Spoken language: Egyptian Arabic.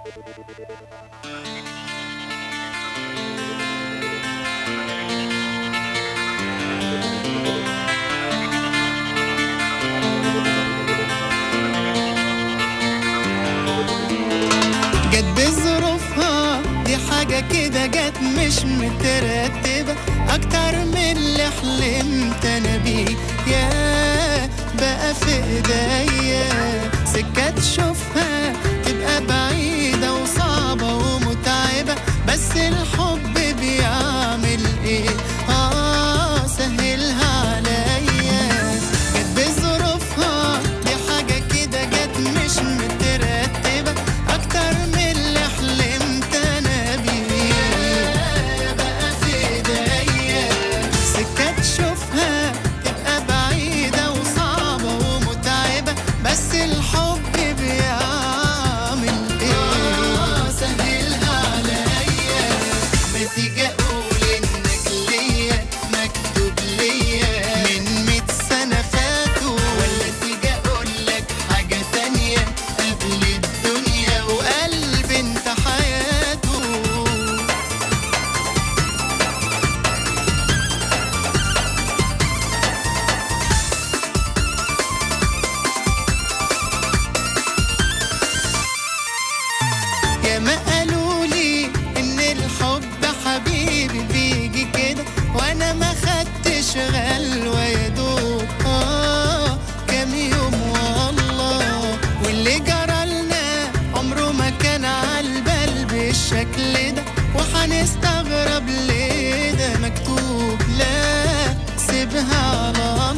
جت بظروفها دي حاجة كده جت مش مترتبة أكتر من اللي حلمت أنا بيه يا بقى في إيديا سكة تشوفها تبقى بعيدة وصعبة ومتعبة بس الحب بيعمل إيه آه سهلها عليا جت بظروفها دي حاجة كده جت مش مترتبة أكتر من اللي حلمت أنا بيه بقى في إيديا سكة تشوفها تبقى بعيدة وصعبة ومتعبة بس الحب بيعمل إيه سهلها عليا ما تيجي أقول إنك ليا مكتوب ليا من مية سنة فاتوا ولا تيجي أقول لك حاجة تانية قبل الدنيا وقلبي انت حياته يا ما قالوا لي ان الحب حبيبي بيجي كده وانا ما خدتش غلوة يا دوب اه كام يوم والله واللي جرالنا عمره ما كان عالبال بالشكل ده وحنستغرب ليه ده مكتوب لا سيبها على